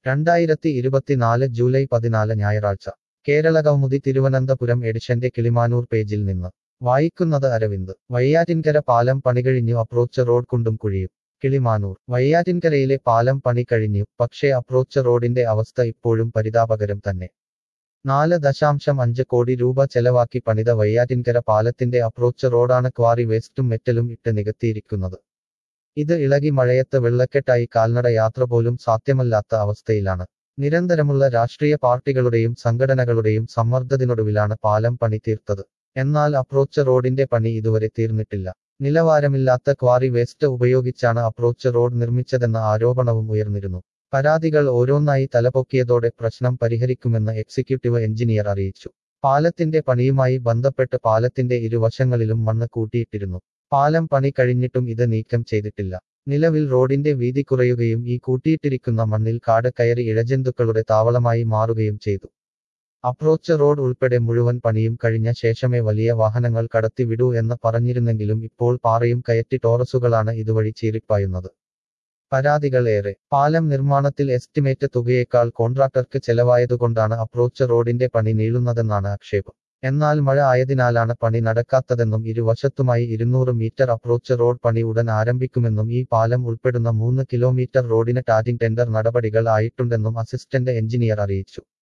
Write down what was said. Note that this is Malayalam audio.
രണ്ടായിരത്തി ഇരുപത്തിനാല് ജൂലൈ പതിനാല് ഞായറാഴ്ച കേരള കൗമുദി തിരുവനന്തപുരം എഡിഷന്റെ കിളിമാനൂർ പേജിൽ നിന്ന് വായിക്കുന്നത് അരവിന്ദ് വയ്യാറ്റിൻകര പാലം പണികഴിഞ്ഞു അപ്രോച്ച് റോഡ് കുണ്ടും കുഴിയും കിളിമാനൂർ വയ്യാറ്റിൻകരയിലെ പാലം പണി കഴിഞ്ഞു പക്ഷേ അപ്രോച്ച് റോഡിന്റെ അവസ്ഥ ഇപ്പോഴും പരിതാപകരം തന്നെ നാല് ദശാംശം അഞ്ച് കോടി രൂപ ചെലവാക്കി പണിത വയ്യാറ്റിൻകര പാലത്തിന്റെ അപ്രോച്ച് റോഡാണ് ക്വാറി വേസ്റ്റും മെറ്റലും ഇട്ട് നികത്തിയിരിക്കുന്നത് ഇത് ഇളകി മഴയത്ത് വെള്ളക്കെട്ടായി കാൽനട യാത്ര പോലും സാധ്യമല്ലാത്ത അവസ്ഥയിലാണ് നിരന്തരമുള്ള രാഷ്ട്രീയ പാർട്ടികളുടെയും സംഘടനകളുടെയും സമ്മർദ്ദത്തിനൊടുവിലാണ് പാലം പണി തീർത്തത് എന്നാൽ അപ്രോച്ച് റോഡിന്റെ പണി ഇതുവരെ തീർന്നിട്ടില്ല നിലവാരമില്ലാത്ത ക്വാറി വേസ്റ്റ് ഉപയോഗിച്ചാണ് അപ്രോച്ച് റോഡ് നിർമ്മിച്ചതെന്ന ആരോപണവും ഉയർന്നിരുന്നു പരാതികൾ ഓരോന്നായി തലപൊക്കിയതോടെ പ്രശ്നം പരിഹരിക്കുമെന്ന് എക്സിക്യൂട്ടീവ് എഞ്ചിനീയർ അറിയിച്ചു പാലത്തിന്റെ പണിയുമായി ബന്ധപ്പെട്ട് പാലത്തിന്റെ ഇരുവശങ്ങളിലും മണ്ണ് കൂട്ടിയിട്ടിരുന്നു പാലം പണി കഴിഞ്ഞിട്ടും ഇത് നീക്കം ചെയ്തിട്ടില്ല നിലവിൽ റോഡിന്റെ വീതി കുറയുകയും ഈ കൂട്ടിയിട്ടിരിക്കുന്ന മണ്ണിൽ കാട് കയറി ഇഴജന്തുക്കളുടെ താവളമായി മാറുകയും ചെയ്തു അപ്രോച്ച് റോഡ് ഉൾപ്പെടെ മുഴുവൻ പണിയും കഴിഞ്ഞ ശേഷമേ വലിയ വാഹനങ്ങൾ കടത്തിവിടൂ എന്ന് പറഞ്ഞിരുന്നെങ്കിലും ഇപ്പോൾ പാറയും കയറ്റി ടോറസുകളാണ് ഇതുവഴി ചീറിപ്പായുന്നത് പരാതികൾ ഏറെ പാലം നിർമ്മാണത്തിൽ എസ്റ്റിമേറ്റ് തുകയേക്കാൾ കോൺട്രാക്ടർക്ക് ചെലവായതുകൊണ്ടാണ് അപ്രോച്ച് റോഡിന്റെ പണി നീളുന്നതെന്നാണ് ആക്ഷേപം എന്നാൽ മഴ ആയതിനാലാണ് പണി നടക്കാത്തതെന്നും ഇരുവശത്തുമായി ഇരുന്നൂറ് മീറ്റർ അപ്രോച്ച് റോഡ് പണി ഉടൻ ആരംഭിക്കുമെന്നും ഈ പാലം ഉൾപ്പെടുന്ന മൂന്ന് കിലോമീറ്റർ റോഡിന് ടാറ്റിംഗ് ടെൻഡർ നടപടികൾ ആയിട്ടുണ്ടെന്നും അസിസ്റ്റന്റ് എഞ്ചിനീയർ അറിയിച്ചു